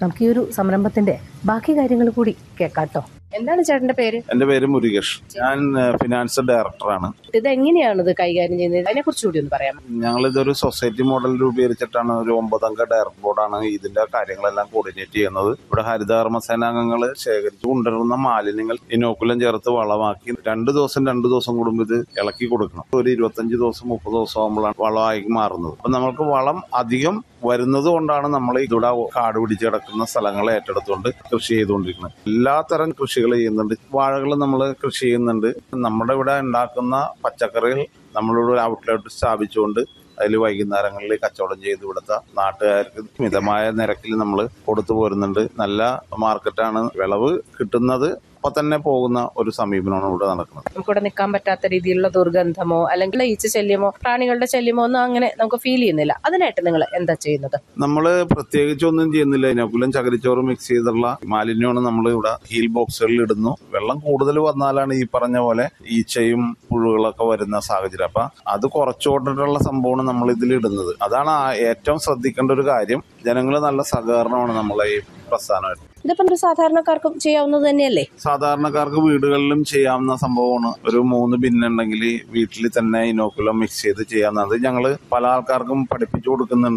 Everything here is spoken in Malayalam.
നമുക്ക് ഈ ഒരു സംരംഭത്തിന്റെ ബാക്കി കാര്യങ്ങൾ കൂടി കേൾക്കാട്ടോ എന്താണ് ചേട്ടന്റെ പേര് എന്റെ പേര് മുരുകേഷ് ഞാൻ ഏഹ്, ഫിനാൻസ് ഡയറക്ടറാണ് ഇത് എങ്ങനെയാണ് ഇത് കൈകാര്യം ചെയ്യുന്നത് അതിനെ കുറിച്ച് കൂടി ഒന്ന് പറയാം ഞങ്ങളിതൊരു സൊസൈറ്റി മോഡൽ രൂപീകരിച്ചിട്ടാണ് ഒരു ഒമ്പതംഗ ഡയറക്ടർ ബോർഡാണ് ഇതിന്റെ കാര്യങ്ങളെല്ലാം കോർഡിനേറ്റ് ചെയ്യുന്നത് ഇവിടെ ഹരിതകർമ്മ സേനാംഗങ്ങൾ ശേഖരിച്ചു കൊണ്ടുവരുന്ന മാലിന്യങ്ങൾ ഇനോക്കുലം ചേർത്ത് വളമാക്കി രണ്ട് ദിവസം രണ്ട് ദിവസം കൂടുമ്പോൾ ഇത് ഇളക്കി കൊടുക്കണം ഒരു ഇരുപത്തഞ്ച് ദിവസം മുപ്പത് ദിവസം ആകുമ്പോഴാണ് വളമായി മാറുന്നത് അപ്പൊ നമ്മൾക്ക് വളം അധികം വരുന്നത് കൊണ്ടാണ് നമ്മൾ ഇവിടെ കാട് പിടിച്ച് കിടക്കുന്ന സ്ഥലങ്ങൾ ഏറ്റെടുത്തുകൊണ്ട് കൃഷി ചെയ്തുകൊണ്ടിരിക്കുന്നത് എല്ലാത്തരം കൃഷികൾ ചെയ്യുന്നുണ്ട് വാഴകൾ നമ്മൾ കൃഷി ചെയ്യുന്നുണ്ട് നമ്മുടെ ഇവിടെ ഉണ്ടാക്കുന്ന പച്ചക്കറികൾ നമ്മളിവിടെ ഒരു ഔട്ട്ലെറ്റ് സ്ഥാപിച്ചുകൊണ്ട് അതിൽ വൈകുന്നേരങ്ങളിൽ കച്ചവടം ചെയ്ത് ഇവിടുത്തെ നാട്ടുകാർക്ക് മിതമായ നിരക്കിൽ നമ്മൾ കൊടുത്തു പോരുന്നുണ്ട് നല്ല മാർക്കറ്റാണ് വിളവ് കിട്ടുന്നത് അപ്പൊ തന്നെ പോകുന്ന ഒരു സമീപനമാണ് ഇവിടെ നടക്കുന്നത് നമുക്കിവിടെ നിൽക്കാൻ പറ്റാത്ത രീതിയിലുള്ള ദുർഗന്ധമോ അല്ലെങ്കിൽ ഈച്ച ശല്യമോ പ്രാണികളുടെ ശല്യമോ ഒന്നും അങ്ങനെ നമുക്ക് ഫീൽ ചെയ്യുന്നില്ല അതിനായിട്ട് നിങ്ങൾ എന്താ ചെയ്യുന്നത് നമ്മൾ പ്രത്യേകിച്ച് ഒന്നും ചെയ്യുന്നില്ല ഇനക്കുലം ചകിരിച്ചോറ് മിക്സ് ചെയ്തുള്ള മാലിന്യമാണ് നമ്മൾ ഇവിടെ ഹീൽ ബോക്സുകളിൽ ഇടുന്നു വെള്ളം കൂടുതൽ വന്നാലാണ് ഈ പറഞ്ഞ പോലെ ഈച്ചയും പുഴുകളൊക്കെ വരുന്ന സാഹചര്യം അപ്പൊ അത് കുറച്ചുകൊണ്ടിട്ടുള്ള സംഭവമാണ് നമ്മൾ ഇതിൽ ഇടുന്നത് അതാണ് ആ- ഏറ്റവും ശ്രദ്ധിക്കേണ്ട ഒരു കാര്യം ജനങ്ങൾ നല്ല സഹകരണമാണ് നമ്മളെ ഈ പ്രസ്ഥാനമായിട്ട് ഇതിപ്പം ഒരു സാധാരണക്കാർക്കും ചെയ്യാവുന്നത് തന്നെയല്ലേ സാധാരണക്കാർക്ക് വീടുകളിലും ചെയ്യാവുന്ന സംഭവമാണ് ഒരു മൂന്ന് ബിന്നുണ്ടെങ്കിൽ വീട്ടിൽ തന്നെ ഇനോക്കുലം മിക്സ് ചെയ്ത് ചെയ്യാവുന്നത് ഞങ്ങൾ പല ആൾക്കാർക്കും പഠിപ്പിച്ചു കൊടുക്കുന്നുണ്ട്